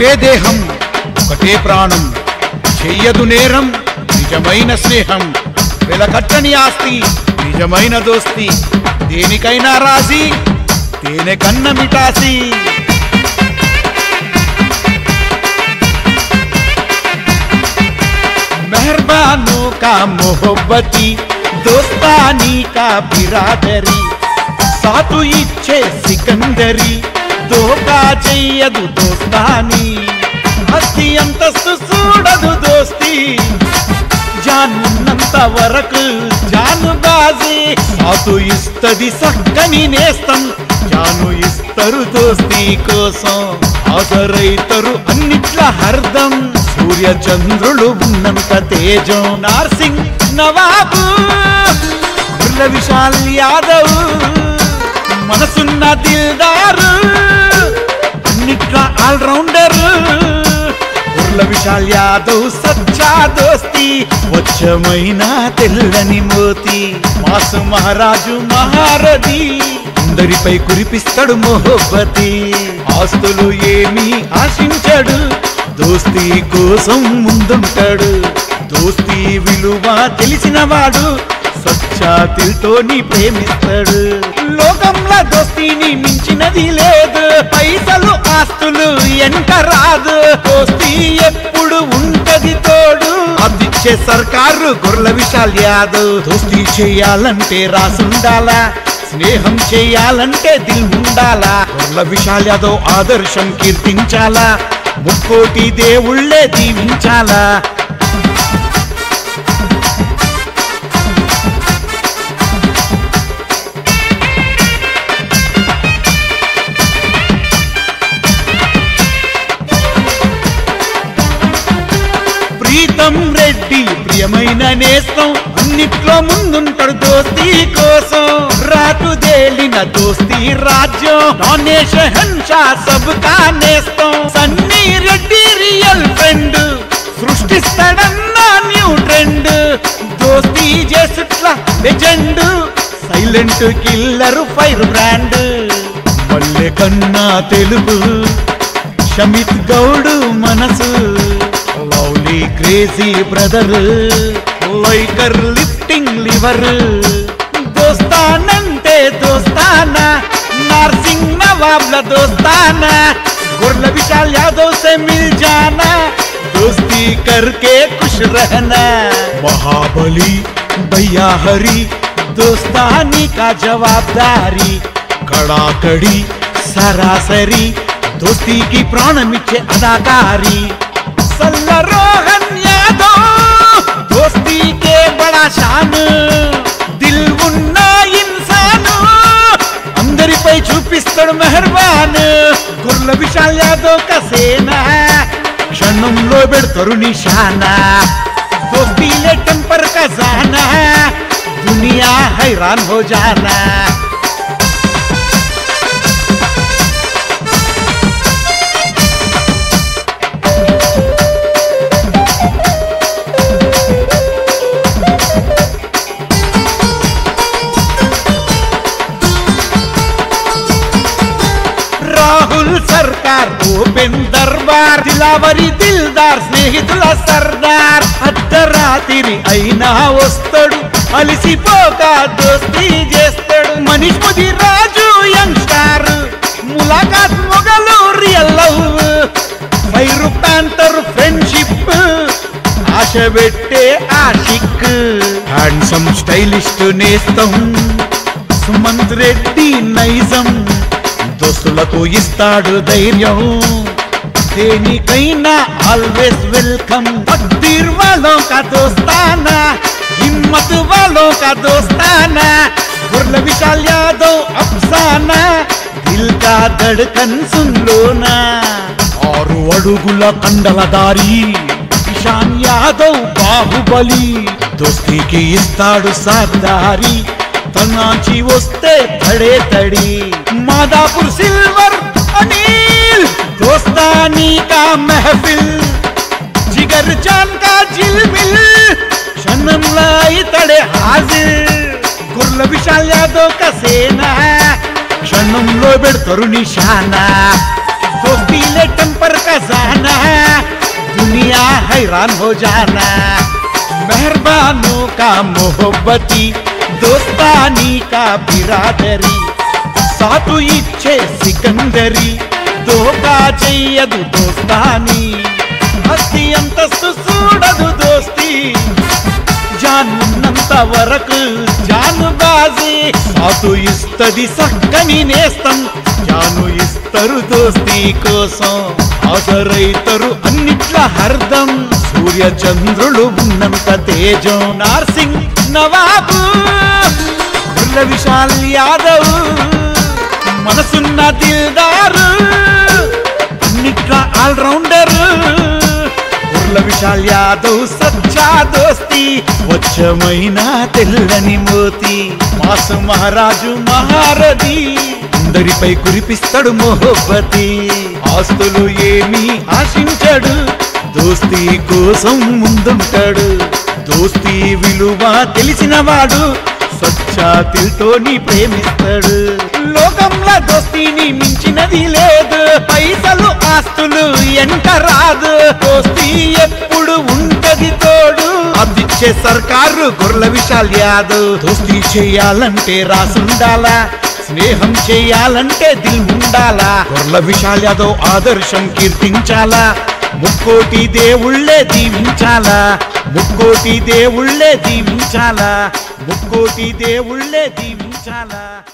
ఒకటే దేహం ఒకటే ప్రాణం చెయ్యదు నేరం నిజమైన స్నేహం వెలకట్టని ఆస్తి నిజమైన దోస్తి దేనికైనా రాసి తేనె కన్న మిటాసి मेहरबानों का मोहब्बती दोस्तानी का बिरादरी సాతు ఇచ్చే సికందరి దోకా చెయ్యదు దోస్తాని అస్తి అంతస్తు చూడదు దోస్తి జానున్నంత వరకు జాను బాజీ సాతు ఇస్తది సక్కని నేస్తం జాను ఇస్తరు దోస్తి కోసం హాజరైతరు అన్నిట్ల హర్దం సూర్య చంద్రులు ఉన్నంత తేజం నార్సింగ్ నవాబు గుర్ల విశాల్ యాదవ్ మనసున్న దిల్దారు అన్నిట్ల ఆల్రౌండర్ ఉర్ల విశాల్ యాదవ్ సచ్చా దోస్తి స్వచ్ఛమైన తెల్లని మోతి మాసు మహారాజు మహారథి అందరిపై కురిపిస్తాడు మొహబ్బతి ఆస్తులు ఏమీ ఆశించడు దోస్తీ కోసం ముందుంటాడు దోస్తీ విలువ తెలిసినవాడు సచ్చాతిల్తోని ప్రేమిస్తాడు లోకంలో దోస్తీని మించినది లేదు పైసలు ఆస్తులు ఎంట రాదు దోస్తీ ఎప్పుడు ఉంటది తోడు అందించే సర్కారు గొర్రెల విశాల్ యాదవ్ దోస్తీ చేయాలంటే రాసుండాలా స్నేహం చేయాలంటే దిల్ ఉండాలా గొర్రెల విశాల్ యాదవ్ ఆదర్శం కీర్తించాలా ముక్కోటి దేవుళ్ళే దీవించాలా ప్రీతం రెడ్డి ప్రియమైన నేస్తం అన్నిట్లో ముందుంటాడు దోస్తీ కోసం రాటు దేలిన దోస్తీ రాజ్యం నానేష్ హన్షా సబ్కా నేస్తం సన్నీ రెడ్డి రియల్ ఫ్రెండ్ సృష్టిస్తాడన్న న్యూ ట్రెండ్ దోస్తీ చేసుట్ల legend silent killer fire brand మల్లె కన్నా తెలుగు షమిత్ గౌడు మనసు లవ్లీ క్రేజీ బ్రదర్ లైకర్ లిఫ్టింగ్ లివర్ దోస్తానంటే దోస్తానా నార్సింగ్ నవాబ్ల దోస్తానా గుర్ల విశాల్ యాదవ్ से मिल जाना दोस्ती करके खुश रहना महाबली भैया हरी दोस्तानी का जवाबदारी कड़ाकड़ी सरासरी दोस्ती की ప్రాణమిచ్చే అదాకారి సల్ల రోహన్ యాదవ్ దోస్తీ కే బడా షాన్ దిల్ ఉన్న ఇన్సాను అందరిపై చూపిస్తాడు మెహర్బాన్ గుర్ల విశాల్ యాదవ్ కసేనా క్షణంలో పెడతారు నిశానా దోస్తీలే టెంపర్ ఖజానా దునియా హైరాన్ హో జానా రాహుల్ సర్కార్ ఓపెన్ దర్బార్ దిలావరి దిల్దార్ స్నేహితుల సర్దార్ అర్ధరాత్రి అయినా వస్తాడు అలిసిపోక దోస్తీ చేస్తాడు మనీష్ ముది రాజు యంగ్ స్టార్ ములాఖాత్ మొగలు రియల్ లవ్ ఫైర్ ప్యాంటర్ ఫ్రెండ్షిప్ ఆశ పెట్టే ఆషిక్ హ్యాండ్సమ్ స్టైలిస్ట్ నేస్తం సుమంత్ రెడ్డి నైజం దోస్తులకు ఇస్తాడు ధైర్యం దేనికైనా ఆల్వేస్ వెల్కమ్ తక్దీర్ వాలో కా దోస్తానా హిమ్మత్ వాలో కా దోస్తానా గుర్ల విశాల్ యాదవ్ అఫ్సానా దిల్ కా ధడ్కన్ సున్ లోనా ఆరు అడుగుల కండల దారి ఇషాన్ యాదవ్ బాహుబలి దోస్తీకి ఇస్తాడు సర్దారి తనాచి వస్తే తడే తడి మాదాపూర్ సిల్వర్ అనిల్ దోస్తానీ కా మెహఫిల్ जिगर जान का झिलमिल क्षणंला इतडे हाजीर గుర్ల విశాల్ యాదవ్ కా సేనా క్షణంలో పెడతారు నిశానా దోస్తీలే టెంప पर खजाना दुनिया हैरान हो जाना मेहरबानों का मोहब्बती दोस्तानी का बिरादरी సాటు ఇచ్చే సికందరి దోకా చెయ్యదు దోస్తాని అస్తి అంతస్తు చూడదు దోస్తి జానున్నంత వరకు జాను బాజీ సాటు ఇస్తది సక్కని నేస్తం జాను ఇస్తరు దోస్తి కోసం హాజరైతరు అన్నిట్ల హర్దం సూర్య చంద్రులు ఉన్నంత తేజం నార్సింగ్ నవాబు గుర్ర విశాల్ యాదవ్ మనసున్న దిల్దారు అన్నిట్లా ఆల్రౌండర్ ఉర్ల విశాల్ యాదవ్ సచ్చా దోస్తి స్వచ్ఛమైన తెల్లని మోతి మాసు మహారాజు మహారథి అందరిపై కురిపిస్తాడు మొహబ్బతి ఆస్తులు ఏమీ ఆశించడు దోస్తీ కోసం ముందుంటాడు దోస్తీ విలువ తెలిసినవాడు సచ్చాతితోని ప్రేమిస్తాడు లోకంలో దోస్తీని మించినది లేదు పైసలు ఆస్తులు ఎంట రాదు దోస్తీ ఎప్పుడు ఉంటది తోడు అదిచ్చే సర్కారు గొర్రెల విశాల్ యాదవ్ దోస్తీ చేయాలంటే రాసుండాలా స్నేహం చేయాలంటే దిల్ ఉండాలా గొర్రెల విశాల్ యాదవ్ ఆదర్శం కీర్తించాలా ముక్కోటి దేవుళ్ళే దీవించాలా ముక్కోటి దేవుళ్ళే దీవించాలా ముక్కోటి దేవుళ్ళే దీవించాలా